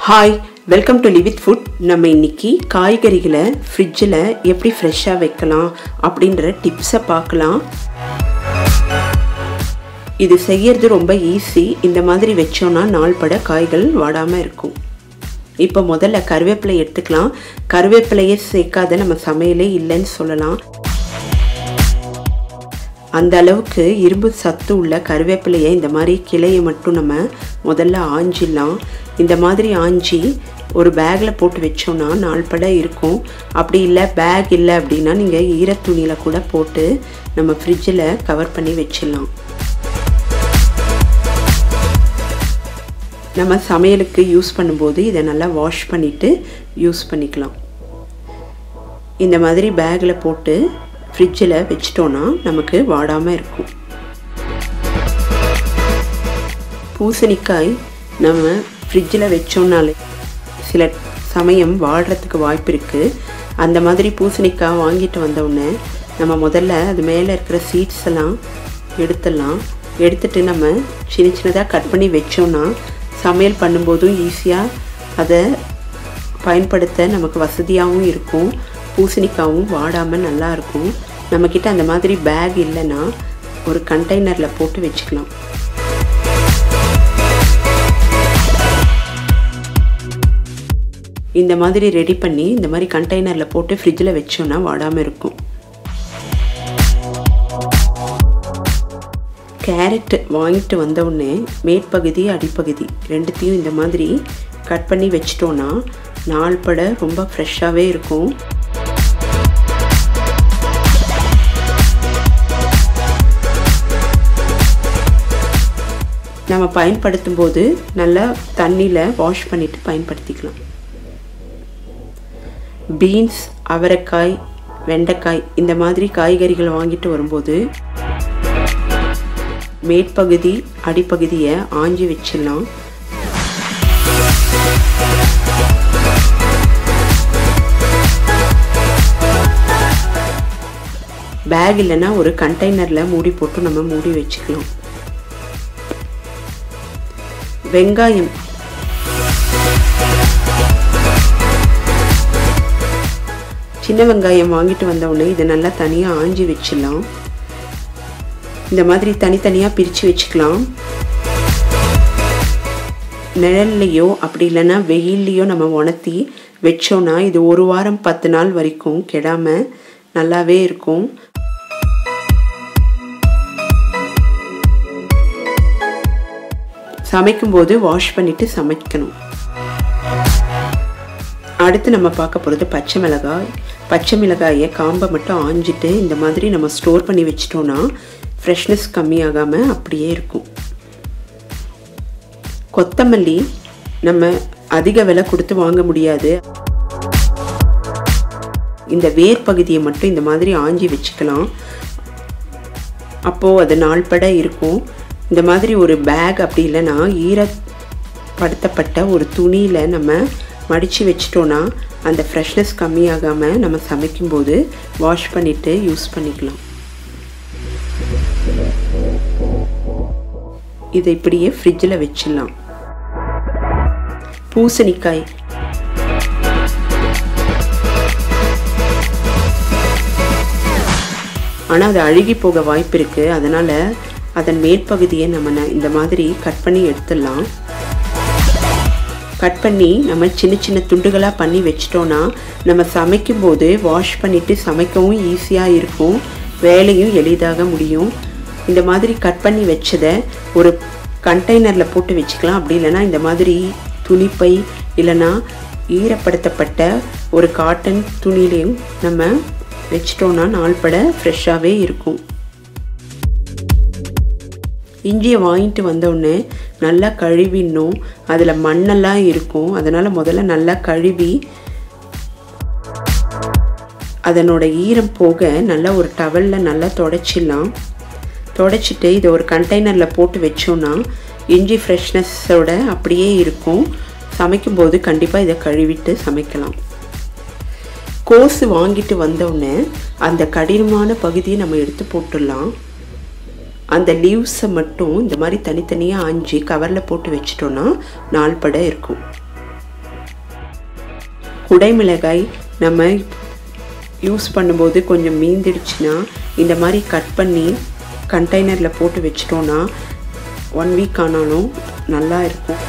hi welcome to Livith food நம்ம இன்னைக்கு காய்கறிகளை ஃப்ரிட்ஜில் எப்படி ஃப்ரெஷ்ஷாக வைக்கலாம் அப்படின்ற டிப்ஸை பார்க்கலாம் இது செய்யறது ரொம்ப ஈஸி இந்த மாதிரி வச்சோன்னா நாள்பட காய்கள் வாடாமல் இருக்கும் இப்போ முதல்ல கருவேப்பிலை எடுத்துக்கலாம் கருவேப்பிலையே சேர்க்காத நம்ம சமையலே இல்லைன்னு சொல்லலாம் அந்த அளவுக்கு இரும்பு சத்து உள்ள கருவேப்பிலையை இந்த மாதிரி கிளையை மட்டும் நம்ம முதல்ல ஆஞ்சிடலாம் இந்த மாதிரி ஆஞ்சி ஒரு பேக்கில் போட்டு வச்சோன்னா நாள்பட இருக்கும் அப்படி இல்லை பேக் இல்லை அப்படின்னா நீங்கள் ஈரத்துணியில் கூட போட்டு நம்ம ஃப்ரிட்ஜில் கவர் பண்ணி வச்சிடலாம் நம்ம சமையலுக்கு யூஸ் பண்ணும்போது இதை நல்லா வாஷ் பண்ணிவிட்டு யூஸ் பண்ணிக்கலாம் இந்த மாதிரி பேக்கில் போட்டு ஃப்ரிட்ஜில் வச்சிட்டோன்னா நமக்கு வாடாமல் இருக்கும் பூசணிக்காய் நம்ம ஃப்ரிட்ஜில் வச்சோம்னாலே சில சமயம் வாடுறதுக்கு வாய்ப்பு இருக்குது அந்த மாதிரி பூசணிக்காய் வாங்கிட்டு வந்தோடனே நம்ம முதல்ல அது மேலே இருக்கிற சீட்ஸ் எல்லாம் எடுத்துடலாம் எடுத்துட்டு நம்ம சின்ன சின்னதாக கட் பண்ணி வச்சோன்னா சமையல் பண்ணும்போதும் ஈஸியாக அதை பயன்படுத்த நமக்கு வசதியாகவும் இருக்கும் பூசணிக்காவும் வாடாமல் நல்லா இருக்கும் நம்மக்கிட்ட அந்த மாதிரி பேக் இல்லைன்னா ஒரு கண்டெய்னரில் போட்டு வச்சுக்கலாம் இந்த மாதிரி ரெடி பண்ணி இந்த மாதிரி கண்டெய்னரில் போட்டு ஃப்ரிட்ஜில் வச்சோன்னா வாடாமல் இருக்கும் கேரட் வாங்கிட்டு வந்தவுடனே மேற்பகுதி அடிப்பகுதி ரெண்டுத்தையும் இந்த மாதிரி கட் பண்ணி வச்சிட்டோன்னா நாள் பட ரொம்ப ஃப்ரெஷ்ஷாகவே இருக்கும் நம்ம பயன்படுத்தும் போது நல்லா தண்ணியில் வாஷ் பண்ணிவிட்டு பயன்படுத்திக்கலாம் பீன்ஸ் அவரைக்காய் வெண்டைக்காய் இந்த மாதிரி காய்கறிகள் வாங்கிட்டு வரும்போது மேற்பகுதி அடிப்பகுதியை ஆஞ்சி வச்சிடலாம் பேக் இல்லைன்னா ஒரு கண்டெய்னரில் மூடி போட்டு நம்ம மூடி வச்சுக்கலாம் வெங்காயம் சின்ன வெங்காயம் வாங்கிட்டு வந்தவுடனே இதை நல்லா தனியாக ஆஞ்சி வச்சிடலாம் இந்த மாதிரி தனித்தனியாக பிரித்து வச்சுக்கலாம் நிழல்லையோ அப்படி இல்லைன்னா வெயில்லையோ நம்ம உணர்த்தி வச்சோன்னா இது ஒரு வாரம் பத்து நாள் வரைக்கும் கெடாமல் நல்லாவே இருக்கும் சமைக்கும்போது வாஷ் பண்ணிவிட்டு சமைக்கணும் அடுத்து நம்ம பார்க்க போகிறது பச்சை மிளகாய் பச்சை மிளகாயை காம்பை மட்டும் ஆஞ்சிட்டு இந்த மாதிரி நம்ம ஸ்டோர் பண்ணி வச்சிட்டோன்னா ஃப்ரெஷ்னஸ் கம்மியாகாமல் அப்படியே இருக்கும் கொத்தமல்லி நம்ம அதிக விலை கொடுத்து வாங்க முடியாது இந்த வேர் பகுதியை மட்டும் இந்த மாதிரி ஆஞ்சி வச்சுக்கலாம் அப்போது அது நாள்பட இருக்கும் இந்த மாதிரி ஒரு பேக் அப்படி இல்லைன்னா ஈரப்படுத்தப்பட்ட ஒரு துணியில் நம்ம மடித்து வச்சிட்டோன்னா அந்த ஃப்ரெஷ்னஸ் கம்மியாகாமல் நம்ம சமைக்கும்போது வாஷ் பண்ணிவிட்டு யூஸ் பண்ணிக்கலாம் இதை இப்படியே ஃப்ரிட்ஜில் வச்சிடலாம் பூசணிக்காய் ஆனால் அது அழுகி போக வாய்ப்பு இருக்குது அதனால் அதன் மேற்பகுதியை நம்ம இந்த மாதிரி கட் பண்ணி எடுத்துடலாம் கட் பண்ணி நம்ம சின்ன சின்ன துண்டுகளாக பண்ணி வச்சிட்டோன்னா நம்ம சமைக்கும்போது வாஷ் பண்ணிவிட்டு சமைக்கவும் ஈஸியாக இருக்கும் வேலையும் எளிதாக முடியும் இந்த மாதிரி கட் பண்ணி வச்சதை ஒரு கண்டெய்னரில் போட்டு வச்சுக்கலாம் அப்படி இல்லைன்னா இந்த மாதிரி துணிப்பை இல்லைன்னா ஈரப்படுத்தப்பட்ட ஒரு காட்டன் துணிலையும் நம்ம வச்சிட்டோன்னா நாள்பட ஃப்ரெஷ்ஷாகவே இருக்கும் இஞ்சியை வாங்கிட்டு வந்தோடனே நல்லா கழுவிடணும் அதில் மண்ணெல்லாம் இருக்கும் அதனால் முதல்ல நல்லா கழுவி அதனோட ஈரம் போக நல்லா ஒரு டவலில் நல்லா தொடச்சிடலாம் தொடச்சிட்டு இதை ஒரு கண்டெய்னரில் போட்டு வச்சோன்னா இஞ்சி ஃப்ரெஷ்னஸோட அப்படியே இருக்கும் சமைக்கும்போது கண்டிப்பாக இதை கழுவிட்டு சமைக்கலாம் கோஸு வாங்கிட்டு வந்தோடனே அந்த கடினமான பகுதியை நம்ம எடுத்து போட்டுடலாம் அந்த லீவ்ஸை மட்டும் இந்த மாதிரி தனித்தனியாக ஆஞ்சி கவரில் போட்டு வச்சிட்டோன்னா நாள்பட இருக்கும் குடைமிளகாய் நம்ம யூஸ் பண்ணும்போது கொஞ்சம் மீந்திடுச்சுன்னா இந்த மாதிரி கட் பண்ணி கண்டெய்னரில் போட்டு வச்சிட்டோன்னா ஒன் வீக் ஆனாலும் நல்லா இருக்கும்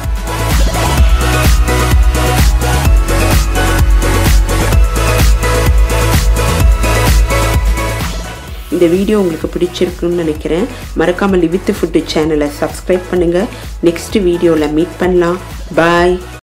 இந்த வீடியோ உங்களுக்கு பிடிச்சிருக்குன்னு நினைக்கிறேன் மறக்காமல் லிவித்து ஃபுட்டு சேனலை சப்ஸ்கிரைப் பண்ணுங்கள் நெக்ஸ்ட் வீடியோவில் மீட் பண்ணலாம் பாய்